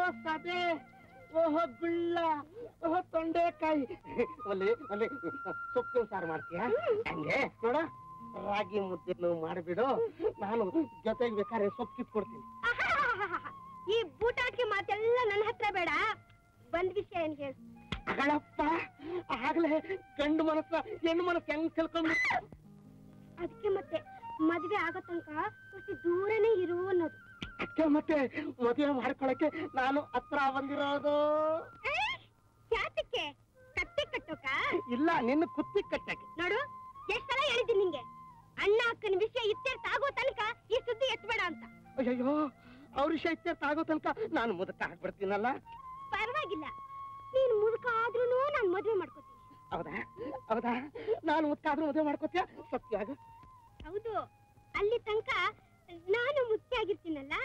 ಸದೆ ಓಹೋ ಗುಳ್ಳ ಓಹೋ ತೊಂಡೆಕಾಯಿ ಒಲೆ ಒಲೆ ಸೊಪ್ಪಿನ ಸಾರು ಮಾಡ್ತೀಯ ಹಂಗೆ ನೋಡ ರಾಗಿ ಮುದ್ದೆನು ಮಾಡಿಬಿಡು ನಾನು ಜೊತೆಗೆ ಬೇಕಾದ್ರೆ ಸೊಪ್ಪು ಕಿತ್ಕೊಡ್ತೀನಿ ಆಹಾಹಾಹಾಹಾ. ಈ ಬೂಟಾಕಿ ಮಾತೆಲ್ಲ ನನ್ನ ಹತ್ರ ಬೇಡ ಬಂದ್ ವಿಷಯ ಏನ್ ಹೇಳು ಅಗಳಪ್ಪ ಆಗ್ಲೇ ಗಂಡು ಮನಸ್ಸ ಹೆಣ್ಣು ಮನಸ್ಸು ಹೆಂಗ್ ತಿಳ್ಕೊಂಡು ಅದಕ್ಕೆ ಮತ್ತೆ ಮದ್ವೆ ಆಗೋ ತನಕ ಸ್ವಲ್ಪ ದೂರನೇ ಇರು ಅನ್ನೋದು ಅಕ್ಕೆ ಮತ್ತೆ ಮದುವೆ ಮಾಡ್ಕೊಳಕ್ಕೆ ನಾನು ಹತ್ರ ಬಂದಿರೋದು ಏಯ್, ಯಾತಕ್ಕೆ ಕತ್ತೆ ಕಟ್ಟೋಕ ಇಲ್ಲ ನಿನ್ನ ಕುತ್ತಿ ಕಟ್ಟಕ್ಕೆ ನೋಡು ಎಷ್ಟ್ ಸಲ ಹೇಳಿದ್ದೀನಿ ನಿಂಗೆ ಅಣ್ಣ ಅಕ್ಕನ ವಿಷಯ ಇತ್ಯರ್ಥ ಆಗೋ ತನಕ ಈ ಸುದ್ದಿ ಎತ್ಬೇಡ ಅಂತ ಅಯ್ಯಯ್ಯೋ ಅವ್ರ ವಿಷಯ ಇತ್ಯರ್ಥ ಆಗೋ ತನಕ ನಾನು ಮುದಕ ಹಾಕ್ಬಿಡ್ತೀನಲ್ಲ ಪರವಾಗಿಲ್ಲ ನೀನ್ ಮುದುಕ ಆದ್ರೂ ನಾನ್ ಮದ್ವೆ ಮಾಡ್ಕೋತೀನಿ ಹೌದಾ ಹೌದಾ ನಾನು ಮುದಕ ಆದ್ರೂ ಮದುವೆ ಮಾಡ್ಕೋತೀಯ ಸತ್ಯಾಗ ಹೌದು ಅಲ್ಲಿ ತನಕ ನಾನು ಮುಖ್ಯ ಆಗಿರ್ತೀನಲ್ಲ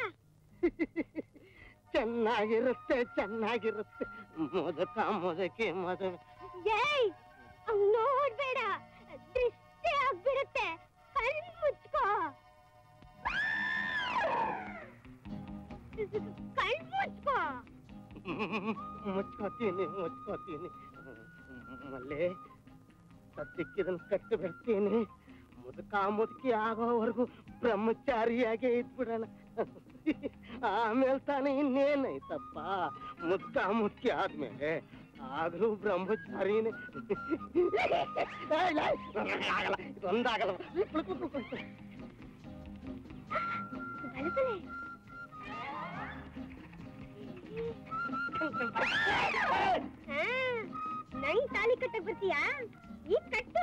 ಚೆನ್ನಾಗಿರುತ್ತೆ ಚೆನ್ನಾಗಿರುತ್ತೆ ಮುದಕ ಮುದಕಿ ಮದುವೆ ಏಯ್ ಅವ್ನ್ ನೋಡ್ಬೇಡ ದೃಷ್ಟಿ ಆಗ್ಬಿಡುತ್ತೆ ಕಣ್ ಮುಚ್ಕೋ ಕಣ್ ಮುಚ್ಕೋ ಮುಚ್ಕೋತೀನಿ ಮುಚ್ಕೋತೀನಿ ಮಲ್ಲೆ ಸದ್ಯಕ್ಕಿದನ್ ಕಟ್ಟು ಬಿಡ್ತೀನಿ ಮುದುಕ ಮುದುಕಿ ಆಗೋವರೆಗೂ ಬ್ರಹ್ಮಚಾರಿಯಾಗೆ ಇದ್ಬಿಡೋಣ ಆಮೇಲೆ ತಾನೇ ಇನ್ನೇನೈತಪ್ಪ ಮುದುಕ ಮುದುಕಿ ಆದ್ಮೇಲೆ ಆದ್ರೂ ಬ್ರಹ್ಮಚಾರಿನೇ ಏಯ್, ಲೇ, ಆಗಲ್ಲ ಇದೊಂದಾಗಲ್ಲ ಕುಳು, ಕುಳು, ಕುಳು, ಕುಳು. ಬಲಬಲೆ ಹಾ ನಂಗ್ ತಾಳಿ ಕಟ್ಟಕ್ ಬರ್ತೀಯಾ ಈಗ ಕಟ್ಟು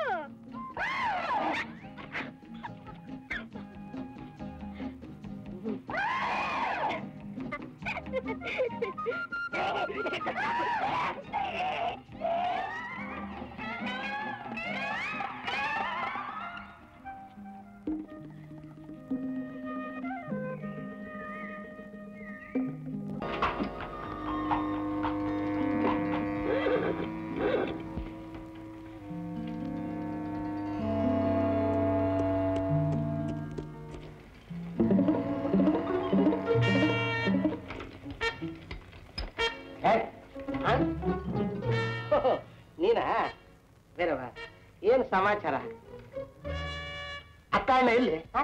ನೀನಾ ಬೇರವ ಏನ್ ಸಮಾಚಾರ ಅಕ್ಕ ಅಣ್ಣ ಎಲ್ಲಿ ಆ?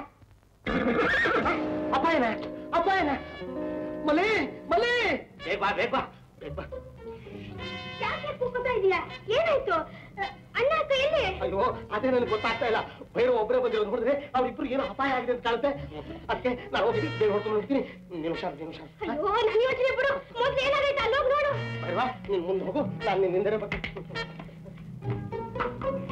ಅಪ್ಪ ಏನ ಅಪ್ಪ ಏನ ಮಲಿ ಮಲಿ ಬೇಗ ಬಾ ಬೇಗ ಬಾ ಬೇಗ ಬಾ ಯಾಕೆ ಕೂಗ್ತಾ ಇದೀಯಾ ಏನಾಯ್ತು ಅ, ಅಣ್ಣ ಅಕ್ಕ ಎಲ್ಲಿ ಅಯ್ಯೋ ಅದೇ ನನಗೆ ಗೊತ್ತಾಗ್ತಾ ಇಲ್ಲ ಭೈರವ ಒಬ್ಬರೇ ಬಂದಿರೋದು ನೋಡಿದ್ರೆ ಅವ್ರಿಬ್ರು ಏನೋ ಅಪಾಯ ಆಗಿದೆ ಅಂತ ಕಾಣುತ್ತೆ ಅದಕ್ಕೆ ನಾನು ಹೋಗಿ ಬೇಗ ಹೊಡ್ಕೊಂಡು ಹೋಗ್ತೀನಿ ನೀನು ಹುಷಾರು ನೀನು ಹುಷಾರು ಅಯ್ಯೋ ನನ್ನ ಯೋಚನೆ ಬಿಡು ಮೊದ್ಲು ಏನಾಗೈತೆ ಅಲ್ಲೋಗ್ ನೋಡು ಭೈರವ ನೀನ್ ಮುಂದೆ ಹೋಗು ನಾನು ನಿನ್ನಿಂದಲೇ ಬರ್ತೀನಿ